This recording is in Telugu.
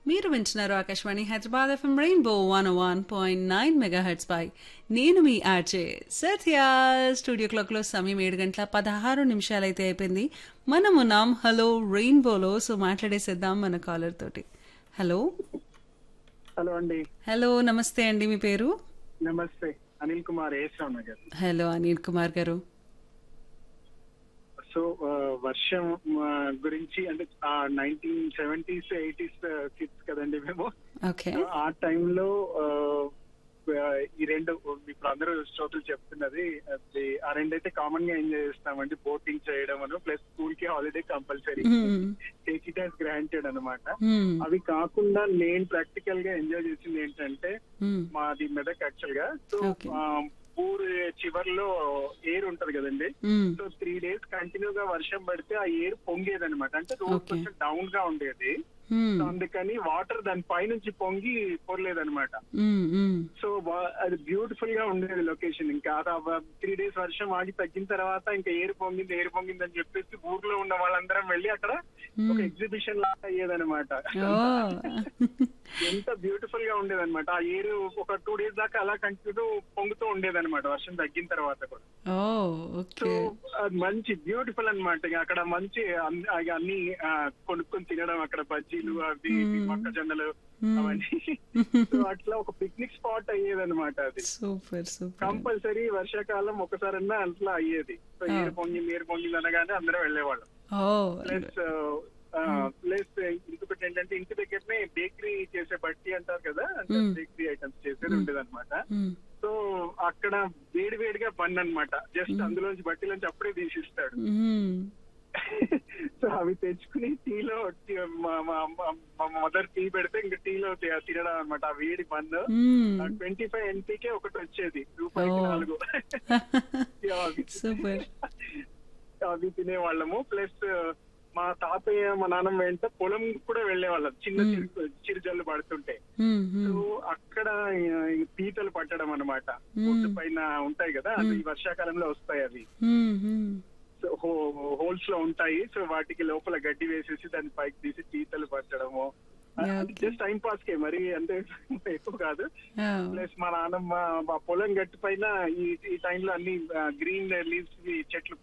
మీరు వింటున్నారు Akashvani Hyderabad FM rainbow one one point nine megahertz పై నేను మీ ఆర్జే సత్య స్టూడియో క్లాక్లో సమయం ఏడు గంటల పదహారు నిమిషాలైతే అయిపోయింది మనం ఉన్నాం హలో రెయిన్బోలో సో మాట్లాడేసేద్దాం మన కాలర్ తోటి హలో హలో అండి హలో నమస్తే అండి మీ పేరు నమస్తే అనిల్ కుమార్ ఏశ్రామ్ నగర్ హలో అనిల్ కుమార్ గారు సో ఆ, వర్షం ఆ, గురించి అంటే నైన్టీన్ సెవెంటీస్ ఎయిటీస్ కిడ్స్ కదండి మేము ఓకే ఆ టైంలో ఈ రెండు ఇప్పుడు అందరూ శ్రోతలు చెప్తున్నది అది ఆ రెండైతే కామన్ గా ఎంజాయ్ చేస్తామండి బోటింగ్ చేయడం అను ప్లస్ స్కూల్ కి holiday compulsory take it as granted అనమాట అవి కాకుండా నేను ప్రాక్టికల్ గా ఎంజాయ్ చేసింది ఏంటంటే మాది మెదక్ యాక్చువల్ గా సో Okay. ఊరు చివర్లో ఎయిర్ ఉంటది కదండి సో త్రీ డేస్ కంటిన్యూ గా వర్షం పడితే ఆ ఎయిర్ పొంగేది అనమాట అంటే రోడ్ Okay. కొంచెం డౌన్ గా ఉండేది సో అందుకని వాటర్ దాని పైనుంచి పొంగి పొరలేదన్నమాట సో వా- అది బ్యూటిఫుల్ గా ఉండేది లొకేషన్ ఇంకా త్రీ డేస్ వర్షం ఆగి తగ్గిన తర్వాత ఇంకా ఏరు పొంగింది ఏరు పొంగింది అని చెప్పేసి ఊర్లో ఉన్న వాళ్ళందరం వెళ్ళి అక్కడ ఒక ఎగ్జిబిషన్ లాగా అయ్యేదన్నమాట ఓ ఎంత బ్యూటిఫుల్ గా ఉండేదన్నమాట ఆ ఏరు ఒక టూ డేస్ దాకా అలా కంటిన్యూ పొంగుతూ ఉండేదన్నమాట వర్షం తగ్గిన తర్వాత కూడా ఓ సో ఓకే అది మంచి బ్యూటిఫుల్ అన్నమాట ఇక అక్కడ మంచి అన్ని అవి అన్ని ఆ, కొనుక్కొని తినడం అక్కడ బజ్జీలు అవి ఇవి, మొక్కజొన్నలు అవన్నీ సో అట్లా ఒక పిక్నిక్ స్పాట్ అయ్యేదన్నమాట అది సూపర్ సూపర్ కంపల్సరీ వర్షాకాలం ఒకసారన్నా అట్లా అయ్యేది సో ఏరు పొంగింది ఏరు పొంగింది అనగానే అందరం వెళ్ళేవాళ్ళం ఓ ప్లస్ ప్లస్ ఇంకొకటి ఏంటంటే ఇంటి దగ్గరనే బేకరీ చేసే బట్టి అంటారు కదా అంటే Mm. బేకరీ ఐటమ్స్ చేసేది ఉండేది అనమాట మ్మ్. సో అక్కడ వేడి వేడిగా బన్ అన్నమాట జస్ట్ అందులోంచి బట్టిలోంచి అప్పుడే తీసిస్తాడు మ్మ్. సో అవి తెచ్చుకుని టీలో టీ- మా- మా- మా- మా మదర్ టీ పెడితే ఇంకా టీలో తి- తినడం అనమాట ఆ వేడి బన్ మ్మ్. ట్వంటీ ఫైవ్ ఎన్పీకే ఒకటి వచ్చేది రూపాయికి Oh. నాలుగు అవి సూపర్ అవి తినేవాళ్ళము ప్లస్ మా తాతయ్య మా నాన్నమ్మ వెంట పొలం కూడా వెళ్ళేవాళ్ళం చిన్న Hmm. చిరు చిరుజల్లు పడుతుంటే మ్మ్. సో మ్మ్. అక్కడ ఆ, ఈ పీతలు పట్టడం అనమాట Hmm. ఒడ్డు పైన ఉంటాయి కదా అది ఈ వర్షాకాలంలో వస్తాయి అవి మ్మ్. మ్మ్. సో హోల్స్ లో ఉంటాయి సో వాటికి లోపల గడ్డి వేసేసి దాన్ని పైకి తీసి పీతలు పట్టడము Yeah, okay. Just time pass కే మరి అంటే ఎక్కువ కాదు ఓ. ప్లస్ మా నాన్నమ్మ మా పొలం గట్టు పైన ఈ ఈ టైంలో అన్ని గ్రీన్ లీవ్స్ చెట్లు